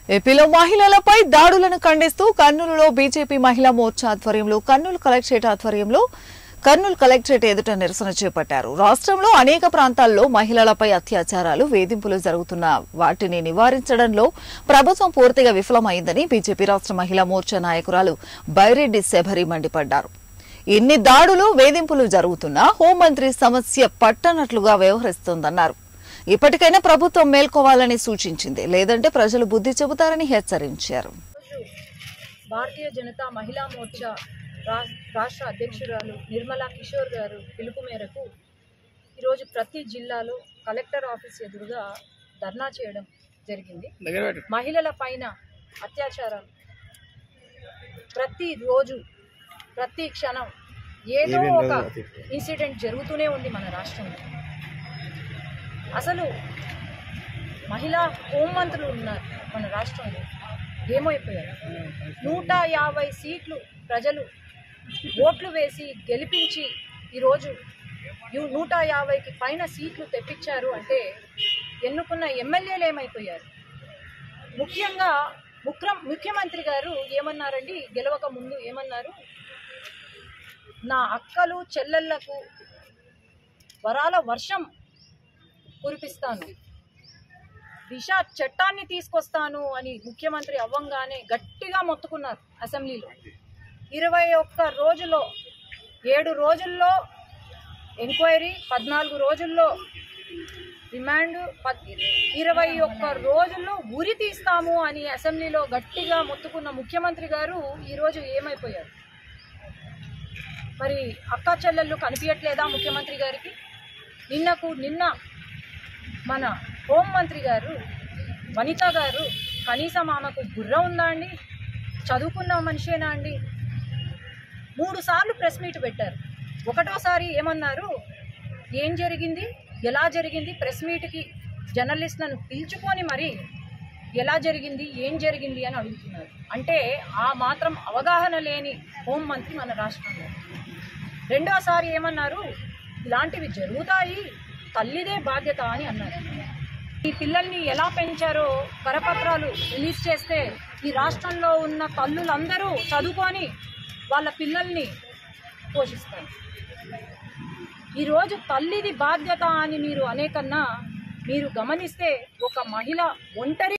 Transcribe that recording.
ఏపీలో మహిళలపై దాడులను ఖండిస్తూ కర్నూలులో బీజేపీ మహిళా మోర్చా ఆధ్వర్యంలో కర్నూలు కలెక్టరేట్ ఆధ్వర్యంలో కర్నూలు కలెక్టరేట్ ఎదుట నిరసన చేపట్టారు రాష్ట్రంలో అనేక ప్రాంతాల్లో మహిళలపై అత్యాచారాలు వేధింపులు జరుగుతున్న వాటిని నివారించడంలో ప్రభుత్వం పూర్తిగా విఫలమైందని బీజేపీ రాష్ట్ర మహిళా మోర్చా నాయకురాలు బైరెడ్డి శబరి మండిపడ్డారు ఇన్ని దాడులు వేధింపులు జరుగుతున్నా హోంమంత్రి సమస్య పట్టనట్లుగా వ్యవహరిస్తోందన్నారు ఇప్పటికైనా ప్రభుత్వం మేల్కోవాలని సూచించింది లేదంటే ప్రజలు బుద్ధి చెబుతారని హెచ్చరించారు భారతీయ జనతా మహిళా మోర్చా రా- రాష్ట్ర అధ్యక్షురాలు నిర్మలా కిషోర్ గారు పిలుపు మేరకు ఈరోజు ప్రతి జిల్లాలో కలెక్టర్ ఆఫీస్ ఎదురుగా ధర్నా చేయడం జరిగింది మహిళల పైన అత్యాచారాలు ప్రతి రోజు ప్రతి క్షణం ఏదో ఒక ఇన్సిడెంట్ జరుగుతూనే ఉంది మన రాష్ట్రంలో అసలు మహిళా హోంమంత్రులు ఉన్నారు మన రాష్ట్రంలో ఏమైపోయారు నూట యాభై సీట్లు ప్రజలు ఓట్లు వేసి గెలిపించి ఈరోజు యు- నూట యాభైకి పైన సీట్లు తెప్పించారు అంటే ఎన్నుకున్న ఎమ్మెల్యేలు ఏమైపోయారు ముఖ్యంగా ముఖ్య ముఖ్యమంత్రి గారు ఏమన్నారండి గెలవక ముందు ఏమన్నారు నా అక్కలు చెల్లెళ్లకు వరాల వర్షం కురిపిస్తాను దిశ చట్టాన్ని తీసుకొస్తాను అని ముఖ్యమంత్రి అవ్వంగానే గట్టిగా మొత్తుకున్నారు అసెంబ్లీలో ఇరవై ఒక్క రోజులో ఏడు రోజుల్లో ఎంక్వైరీ పద్నాలుగు రోజుల్లో రిమాండ్ పద్ ఇరవై ఒక్క రోజుల్లో ఉరి తీస్తాము అని అసెంబ్లీలో గట్టిగా మొత్తుకున్న ముఖ్యమంత్రి గారు ఈరోజు ఏమైపోయారు మరి అక్క చెల్లెళ్ళు కనిపించట్లేదా ముఖ్యమంత్రి గారికి నిన్నకు నిన్న మన హోంమంత్రి గారు వనిత గారు కనీసం ఆమెకు బుర్ర ఉందా అండి చదువుకున్న మనిషేనా అండి మూడు సార్లు ప్రెస్ మీట్ పెట్టారు ఒకటోసారి ఏమన్నారు ఏం జరిగింది ఎలా జరిగింది ప్రెస్ మీట్కి జర్నలిస్టులను పిలుచుకొని మరి ఎలా జరిగింది ఏం జరిగింది అని అడుగుతున్నారు అంటే ఆ మాత్రం అవగాహన లేని హోంమంత్రి మన రాష్ట్రంలో రెండోసారి ఏమన్నారు ఇలాంటివి జరుగుతాయి తల్లిదే బాధ్యత అని అన్నారు ఈ పిల్లల్ని ఎలా పెంచారో కరపత్రాలు రిలీజ్ చేస్తే ఈ రాష్ట్రంలో ఉన్న తల్లులందరూ చదువుకొని వాళ్ళ పిల్లల్ని పోషిస్తారు ఈరోజు తల్లిది బాధ్యత అని మీరు అనేకన్నా మీరు గమనిస్తే ఒక మహిళ ఒంటరి